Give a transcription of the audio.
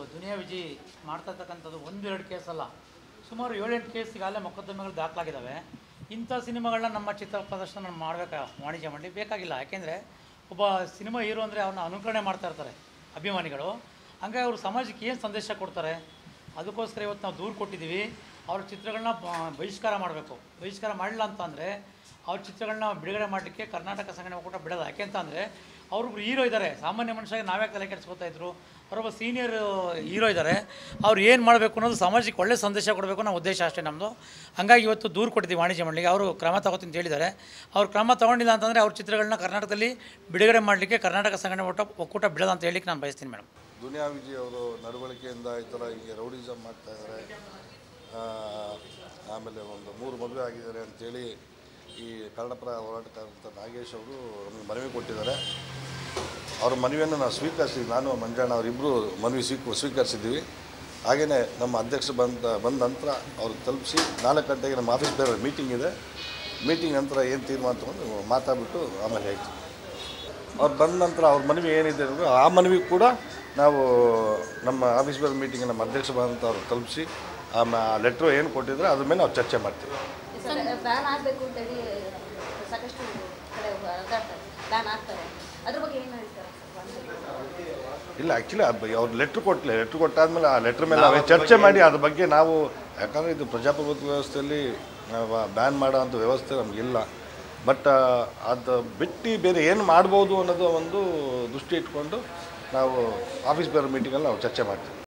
ದುನಿಯಾ ವಿಜಿ ಮಾಡ್ತಾ ಇರ್ತಕ್ಕಂಥದ್ದು ಒಂದೆರಡು ಕೇಸಲ್ಲ ಸುಮಾರು ಏಳೆಂಟು ಕೇಸ್ ಈಗಾಗಲೇ ಮೊಕದ್ದಮೆಗಳು ದಾಖಲಾಗಿದ್ದಾವೆ ಇಂಥ ಸಿನಿಮಾಗಳನ್ನ ನಮ್ಮ ಚಿತ್ರ ಪ್ರದರ್ಶನ ಮಾಡಬೇಕಾ ವಾಣಿಜ್ಯ ಮಂಡಳಿ ಬೇಕಾಗಿಲ್ಲ ಯಾಕೆಂದರೆ ಒಬ್ಬ ಸಿನಿಮಾ ಹೀರೋ ಅಂದರೆ ಅವ್ರನ್ನ ಅನುಕರಣೆ ಮಾಡ್ತಾ ಇರ್ತಾರೆ ಅಭಿಮಾನಿಗಳು ಹಂಗಾಗಿ ಅವರು ಸಮಾಜಕ್ಕೆ ಏನು ಸಂದೇಶ ಕೊಡ್ತಾರೆ ಅದಕ್ಕೋಸ್ಕರ ಇವತ್ತು ನಾವು ದೂರು ಕೊಟ್ಟಿದ್ದೀವಿ ಅವ್ರ ಚಿತ್ರಗಳನ್ನ ಬ- ಬಹಿಷ್ಕಾರ ಮಾಡಬೇಕು ಬಹಿಷ್ಕಾರ ಮಾಡಲಿಲ್ಲ ಅಂತ ಅಂದರೆ ಅವ್ರ ಚಿತ್ರಗಳನ್ನ ಬಿಡುಗಡೆ ಮಾಡಲಿಕ್ಕೆ ಕರ್ನಾಟಕ ಸಂಘಟನೆ ಒಕ್ಕೂಟ ಬಿಡೋದು ಯಾಕೆ ಅಂತ ಅಂದರೆ ಅವ್ರಿಬ್ರು ಹೀರೋ ಇದ್ದಾರೆ ಸಾಮಾನ್ಯ ಮನುಷ್ಯಗೆ ನಾವೇ ತಲೆ ಕೆಡಿಸ್ಕೊತಾ ಇದ್ರು ಅವರೊಬ್ಬ ಸೀನಿಯರ್ ಹೀರೋ ಇದ್ದಾರೆ ಅವ್ರು ಏನು ಮಾಡಬೇಕು ಅನ್ನೋದು ಸಮಾಜಕ್ಕೆ ಒಳ್ಳೆ ಸಂದೇಶ ಕೊಡಬೇಕು ಅನ್ನೋ ಉದ್ದೇಶ ಅಷ್ಟೇ ನಮ್ಮದು ಹಂಗಾಗಿ ಇವತ್ತು ದೂರು ಕೊಟ್ಟಿದ್ದೀವಿ ವಾಣಿಜ್ಯ ಮಂಡಳಿಗೆ ಅವರು ಕ್ರಮ ತಗೋತೀನಿ ಅಂತ ಹೇಳಿದ್ದಾರೆ ಅವ್ರು ಕ್ರಮ ತಗೊಂಡಿಲ್ಲ ಅಂತಂದರೆ ಅವ್ರ ಚಿತ್ರಗಳನ್ನ ಕರ್ನಾಟಕದಲ್ಲಿ ಬಿಡುಗಡೆ ಮಾಡಲಿಕ್ಕೆ ಕರ್ನಾಟಕ ಸಂಘಟನೆ ಒಟ್ಟ ಒಕ್ಕೂಟ ಬಿಡೋದು ಅಂತ ಹೇಳಲಿಕ್ಕೆ ನಾನು ಬಯಸ್ತೀನಿ ಮೇಡಮ್ ದುನಿಯಾ ವಿಜಯ್ ಅವರು ನಡವಳಿಕೆಯಿಂದ ಈ ಥರ ಹೀಗೆ ರೌಡಿಸಮ್ ಮಾಡ್ತಾ ಇದ್ದಾರೆ ಆ, ಆಮೇಲೆ ಒಂದು ಮೂರು ಮದುವೆ ಆಗಿದ್ದಾರೆ ಅಂತೇಳಿ ಈ ಕನ್ನಡಪರ ಹೋರಾಟಗಾರಂಥ ನಾಗೇಶ್ ಅವರು ನಮಗೆ ಮನವಿ ಕೊಟ್ಟಿದ್ದಾರೆ ಅವ್ರ ಮನವಿಯನ್ನು ನಾವು ಸ್ವೀಕರಿಸಿದ್ವಿ ನಾನು ಮಂಜಣ್ಣ ಅವರಿಬ್ಬರು ಮನವಿ ಸ್ವೀಕ ಸ್ವೀಕರಿಸಿದ್ದೀವಿ ಹಾಗೆಯೇ ನಮ್ಮ ಅಧ್ಯಕ್ಷರು ಬಂದ ಬಂದ ನಂತರ ಅವ್ರು ತಲುಪಿಸಿ ನಾಲ್ಕು ಗಂಟೆಗೆ ನಮ್ಮ ಆಫೀಸ್ ಬೇರೆ ಮೀಟಿಂಗ್ ಇದೆ ಮೀಟಿಂಗ್ ನಂತರ ಏನು ತೀರ್ಮಾನ ತೊಗೊಂಡು ಮಾತಾಡ್ಬಿಟ್ಟು ಆಮೇಲೆ ಆಯಿತು ಅವ್ರು ಬಂದ ನಂತರ ಅವ್ರ ಮನವಿ ಏನಿದೆ ಅಂದ್ರೆ ಆ ಮನವಿ ಕೂಡ ನಾವು ನಮ್ಮ ಆಫೀಸ್ ಬೇರೆ ಮೀಟಿಂಗ್ ನಮ್ಮ ಅಧ್ಯಕ್ಷ ಬಂದಂತ ಅವ್ರು ತಲುಪಿಸಿ ಆಮೇಲೆ ಆ ಲೆಟ್ರು ಏನು ಕೊಟ್ಟಿದ್ರೆ ಅದ್ರ ಮೇಲೆ ನಾವು ಚರ್ಚೆ ಮಾಡ್ತೀವಿ ಬ್ಯಾನ್ ಆಗಬೇಕು ಅಂತೇಳಿ ಸಾಕಷ್ಟು ಕಡೆ ಹರದಾಡ್ತಾರೆ ಬ್ಯಾನ್ ಆಗ್ತಾರೆ ಅದ್ರ ಬಗ್ಗೆ ಏನು ಹೇಳ್ತಾರೆ ಇಲ್ಲ ಆ್ಯಕ್ಚುಲಿ ಅದು ಅವ್ರು ಲೆಟ್ರ್ ಕೊಟ್ಟಲೆ ಲೆಟ್ರ್ ಕೊಟ್ಟಾದ್ಮೇಲೆ ಆ ಲೆಟ್ರ್ ಮೇಲೆ ನಾವೇ ಚರ್ಚೆ ಮಾಡಿ ಅದ್ರ ಬಗ್ಗೆ ನಾವು ಯಾಕಂದರೆ ಇದು ಪ್ರಜಾಪ್ರಭುತ್ವ ವ್ಯವಸ್ಥೆಯಲ್ಲಿ ಬ್ಯಾನ್ ಮಾಡೋ ಅಂಥ ವ್ಯವಸ್ಥೆ ನಮಗಿಲ್ಲ ಬಟ್ ಅದು ಬಿಟ್ಟು ಬೇರೆ ಏನು ಮಾಡ್ಬೋದು ಅನ್ನೋದು ಒಂದು ದೃಷ್ಟಿ ಇಟ್ಕೊಂಡು ನಾವು ಆಫೀಸ್ ಬೇರೆ ಮೀಟಿಂಗಲ್ಲಿ ನಾವು ಚರ್ಚೆ ಮಾಡ್ತೀವಿ